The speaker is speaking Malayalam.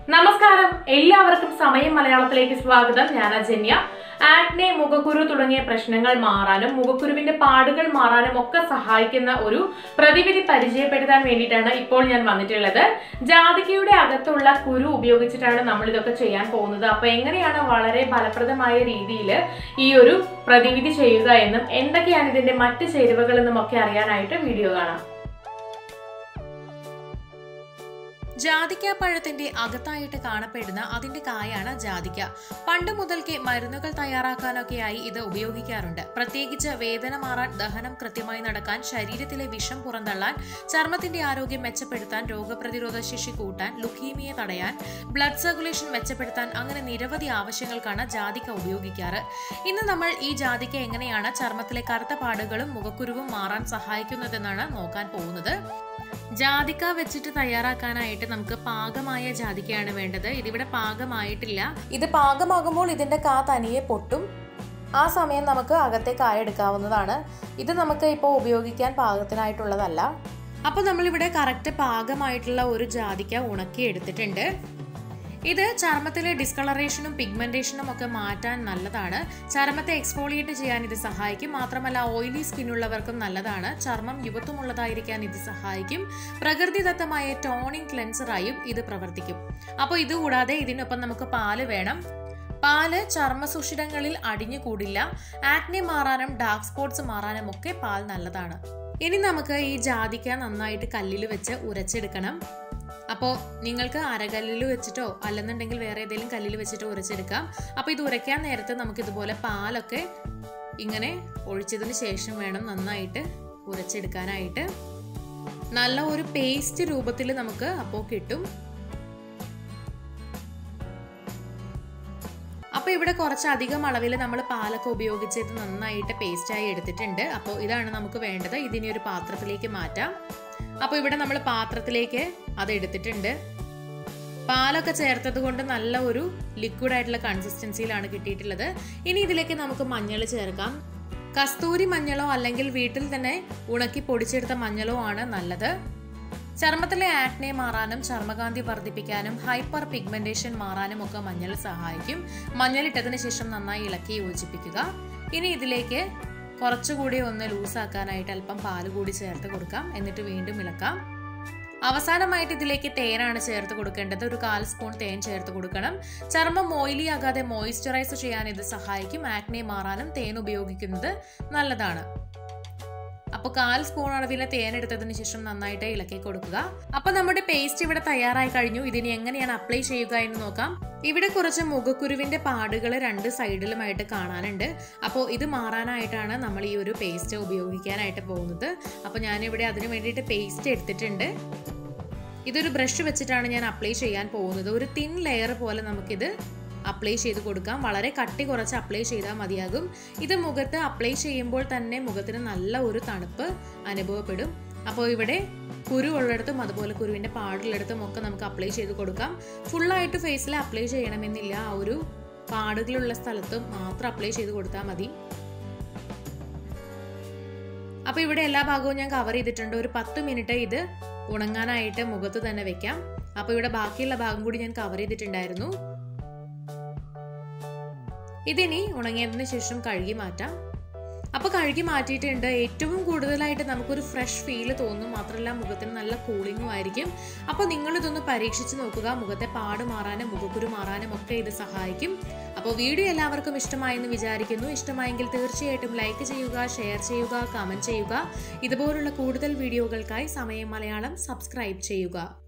നമസ്കാരം എല്ലാവർക്കും സമയം മലയാളത്തിലേക്ക് സ്വാഗതം ഞാൻ അജന്യ ആക്നെ മുഖക്കുരു തുടങ്ങിയ പ്രശ്നങ്ങൾ മാറാനും മുഖക്കുരുവിന്റെ പാടുകൾ മാറാനും ഒക്കെ സഹായിക്കുന്ന ഒരു പ്രതിവിധി പരിചയപ്പെടുത്താൻ വേണ്ടിയിട്ടാണ് ഇപ്പോൾ ഞാൻ വന്നിട്ടുള്ളത് ജാതികയുടെ അകത്തുള്ള കുരു ഉപയോഗിച്ചിട്ടാണ് നമ്മൾ ഇതൊക്കെ ചെയ്യാൻ പോകുന്നത് അപ്പൊ എങ്ങനെയാണ് വളരെ ഫലപ്രദമായ രീതിയിൽ ഈ ഒരു പ്രതിവിധി ചെയ്യുക എന്നും എന്തൊക്കെയാണ് ഇതിന്റെ മറ്റ് ചേരുവകൾ എന്നും ഒക്കെ അറിയാനായിട്ട് വീഡിയോ കാണാം ജാതിക്ക പഴത്തിന്റെ അകത്തായിട്ട് കാണപ്പെടുന്ന അതിന്റെ കായാണ് ജാതിക്ക പണ്ട് മുതൽക്കേ മരുന്നുകൾ തയ്യാറാക്കാനൊക്കെയായി ഇത് ഉപയോഗിക്കാറുണ്ട് പ്രത്യേകിച്ച് വേദന മാറാൻ ദഹനം കൃത്യമായി നടക്കാൻ ശരീരത്തിലെ വിഷം പുറന്തള്ളാൻ ചർമ്മത്തിന്റെ ആരോഗ്യം മെച്ചപ്പെടുത്താൻ രോഗപ്രതിരോധ ശേഷി കൂട്ടാൻ ലുക്കീമിയ തടയാൻ ബ്ലഡ് സർക്കുലേഷൻ മെച്ചപ്പെടുത്താൻ അങ്ങനെ നിരവധി ആവശ്യങ്ങൾക്കാണ് ജാതിക്ക ഉപയോഗിക്കാറ് ഇന്ന് നമ്മൾ ഈ ജാതിക്ക എങ്ങനെയാണ് ചർമ്മത്തിലെ കറുത്ത പാടുകളും മുഖക്കുരുവും മാറാൻ സഹായിക്കുന്നതെന്നാണ് നോക്കാൻ പോകുന്നത് ജാതിക്ക വെച്ചിട്ട് തയ്യാറാക്കാനായിട്ട് നമുക്ക് പാകമായ ജാതിക്കയാണ് വേണ്ടത് ഇതിവിടെ പാകമായിട്ടില്ല ഇത് പാകമാകുമ്പോൾ ഇതിന്റെ കാ തനിയെ പൊട്ടും ആ സമയം നമുക്ക് അകത്തെ കായ എടുക്കാവുന്നതാണ് ഇത് നമുക്ക് ഇപ്പോൾ ഉപയോഗിക്കാൻ പാകത്തിനായിട്ടുള്ളതല്ല അപ്പോൾ നമ്മളിവിടെ കറക്റ്റ് പാകമായിട്ടുള്ള ഒരു ജാതിക്ക ഉണക്കി എടുത്തിട്ടുണ്ട് ഇത് ചർമ്മത്തിലെ ഡിസ്കളറേഷനും പിഗ്മെന്റേഷനും ഒക്കെ മാറ്റാൻ നല്ലതാണ് ചർമ്മത്തെ എക്സ്ഫോളിയേറ്റ് ചെയ്യാൻ ഇത് സഹായിക്കും മാത്രമല്ല ഓയിലി സ്കിന്നുള്ളവർക്കും നല്ലതാണ് ചർമ്മം യുവത്വമുള്ളതായിരിക്കാൻ ഇത് സഹായിക്കും പ്രകൃതിദത്തമായ ടോണിംഗ് ക്ലെൻസറായും ഇത് പ്രവർത്തിക്കും അപ്പോൾ ഇതുകൂടാതെ ഇതിനൊപ്പം നമുക്ക് പാല് വേണം പാല് ചർമ്മസുഷിരങ്ങളിൽ അടിഞ്ഞുകൂടില്ല ആക്നെ മാറാനും ഡാർക്ക് സ്പോട്ട്സ് മാറാനും ഒക്കെ പാൽ നല്ലതാണ് ഇനി നമുക്ക് ഈ ജാതിക്ക നന്നായിട്ട് കല്ലിൽ വെച്ച് ഉരച്ചെടുക്കണം അപ്പോൾ നിങ്ങൾക്ക് അരകല്ലിൽ വെച്ചിട്ടോ അല്ലെന്നുണ്ടെങ്കിൽ വേറെ ഏതെങ്കിലും കല്ലിൽ വെച്ചിട്ടോ ഉരച്ചെടുക്കാം അപ്പോൾ ഇത് ഉരയ്ക്കാൻ നേരത്ത് നമുക്ക് ഇതുപോലെ പാലൊക്കെ ഇങ്ങനെ ഒഴിച്ചതിന് ശേഷം വേണം നന്നായിട്ട് ഉരച്ചെടുക്കാനായിട്ട് നല്ല ഒരു പേസ്റ്റ് രൂപത്തിൽ നമുക്ക് അപ്പോൾ കിട്ടും അപ്പോൾ ഇവിടെ കുറച്ച് അധികം അളവിൽ നമ്മൾ പാലൊക്കെ ഉപയോഗിച്ച് ഇത് നന്നായിട്ട് പേസ്റ്റായി എടുത്തിട്ടുണ്ട് അപ്പോൾ ഇതാണ് നമുക്ക് വേണ്ടത് ഇതിനെ ഒരു പാത്രത്തിലേക്ക് മാറ്റാം അപ്പോൾ ഇവിടെ നമ്മൾ പാത്രത്തിലേക്ക് അത് എടുത്തിട്ടുണ്ട് പാലൊക്കെ ചേർത്തത് കൊണ്ട് നല്ല ഒരു ലിക്വിഡ് ആയിട്ടുള്ള കൺസിസ്റ്റൻസിയിലാണ് കിട്ടിയിട്ടുള്ളത് ഇനി ഇതിലേക്ക് നമുക്ക് മഞ്ഞൾ ചേർക്കാം കസ്തൂരി മഞ്ഞളോ അല്ലെങ്കിൽ വീട്ടിൽ തന്നെ ഉണക്കി പൊടിച്ചെടുത്ത മഞ്ഞളോ ആണ് നല്ലത് ചർമ്മത്തിലെ ആക്നെ മാറാനും ചർമ്മകാന്തി വർദ്ധിപ്പിക്കാനും ഹൈപ്പർ പിഗ്മെന്റേഷൻ മാറാനും ഒക്കെ മഞ്ഞൾ സഹായിക്കും മഞ്ഞൾ ഇട്ടതിന് ശേഷം നന്നായി ഇളക്കി യോജിപ്പിക്കുക ഇനി ഇതിലേക്ക് കുറച്ചുകൂടി ഒന്ന് ലൂസാക്കാനായിട്ട് അല്പം പാല് കൂടി ചേർത്ത് കൊടുക്കാം എന്നിട്ട് വീണ്ടും ഇളക്കാം അവസാനമായിട്ട് ഇതിലേക്ക് തേനാണ് ചേർത്ത് കൊടുക്കേണ്ടത് ഒരു കാൽ സ്പൂൺ തേൻ ചേർത്ത് കൊടുക്കണം ചർമ്മം ഓയിലി ആകാതെ മോയിസ്ചറൈസ് ചെയ്യാൻ ഇത് സഹായിക്കും ആക്നെ മാറാനും തേൻ ഉപയോഗിക്കുന്നത് നല്ലതാണ് അപ്പോൾ കാൽ സ്പൂൺ അളവിലെ തേൻ എടുത്തതിന് ശേഷം നന്നായിട്ട് ഇളക്കി കൊടുക്കുക അപ്പോൾ നമ്മുടെ പേസ്റ്റ് ഇവിടെ തയ്യാറായി കഴിഞ്ഞു ഇതിനി എങ്ങനെയാണ് അപ്ലൈ ചെയ്യുക എന്ന് നോക്കാം ഇവിടെ കുറച്ച് മുഖക്കുരുവിന്റെ പാടുകൾ രണ്ട് സൈഡിലുമായിട്ട് കാണാനുണ്ട് അപ്പോൾ ഇത് മാറാനായിട്ടാണ് നമ്മൾ ഈ ഒരു പേസ്റ്റ് ഉപയോഗിക്കാനായിട്ട് പോകുന്നത് അപ്പോൾ ഞാനിവിടെ അതിന് വേണ്ടിയിട്ട് പേസ്റ്റ് എടുത്തിട്ടുണ്ട് ഇതൊരു ബ്രഷ് വെച്ചിട്ടാണ് ഞാൻ അപ്ലൈ ചെയ്യാൻ പോകുന്നത് ഒരു തിൻ ലെയർ പോലെ നമുക്കിത് അപ്ലൈ ചെയ്ത് കൊടുക്കാം വളരെ കട്ടി കുറച്ച് അപ്ലൈ ചെയ്താൽ മതിയാകും ഇത് മുഖത്ത് അപ്ലൈ ചെയ്യുമ്പോൾ തന്നെ മുഖത്തിന് നല്ല ഒരു തണുപ്പ് അനുഭവപ്പെടും അപ്പോൾ ഇവിടെ കുരു ഉള്ളിടത്തും അതുപോലെ കുരുവിൻ്റെ പാടുള്ളിടത്തും ഒക്കെ നമുക്ക് അപ്ലൈ ചെയ്ത് കൊടുക്കാം ഫുള്ളായിട്ട് ഫേസിൽ അപ്ലൈ ചെയ്യണമെന്നില്ല ആ ഒരു പാടുകളുള്ള സ്ഥലത്തും മാത്രം അപ്ലൈ ചെയ്ത് കൊടുത്താൽ മതി അപ്പോൾ ഇവിടെ എല്ലാ ഭാഗവും ഞാൻ കവർ ചെയ്തിട്ടുണ്ട് ഒരു പത്ത് മിനിറ്റ് ഇത് ഉണങ്ങാനായിട്ട് മുഖത്ത് തന്നെ വെക്കാം അപ്പോൾ ഇവിടെ ബാക്കിയുള്ള ഭാഗം കൂടി ഞാൻ കവർ ചെയ്തിട്ടുണ്ടായിരുന്നു ഇതിനി ഉണങ്ങിയതിന് ശേഷം കഴുകി മാറ്റാം അപ്പോൾ കഴുകി മാറ്റിയിട്ടുണ്ട് ഏറ്റവും കൂടുതലായിട്ട് നമുക്കൊരു ഫ്രഷ് ഫീല് തോന്നും മാത്രമല്ല മുഖത്തിന് നല്ല കൂളിങ്ങും ആയിരിക്കും അപ്പോൾ നിങ്ങളിതൊന്ന് പരീക്ഷിച്ച് നോക്കുക മുഖത്തെ പാട് മാറാനും മുഖക്കുരു മാറാനും ഒക്കെ ഇത് സഹായിക്കും അപ്പോൾ വീഡിയോ എല്ലാവർക്കും ഇഷ്ടമായെന്ന് വിചാരിക്കുന്നു ഇഷ്ടമായെങ്കിൽ തീർച്ചയായിട്ടും ലൈക്ക് ചെയ്യുക ഷെയർ ചെയ്യുക കമൻറ്റ് ചെയ്യുക ഇതുപോലുള്ള കൂടുതൽ വീഡിയോകൾക്കായി സമയം മലയാളം സബ്സ്ക്രൈബ് ചെയ്യുക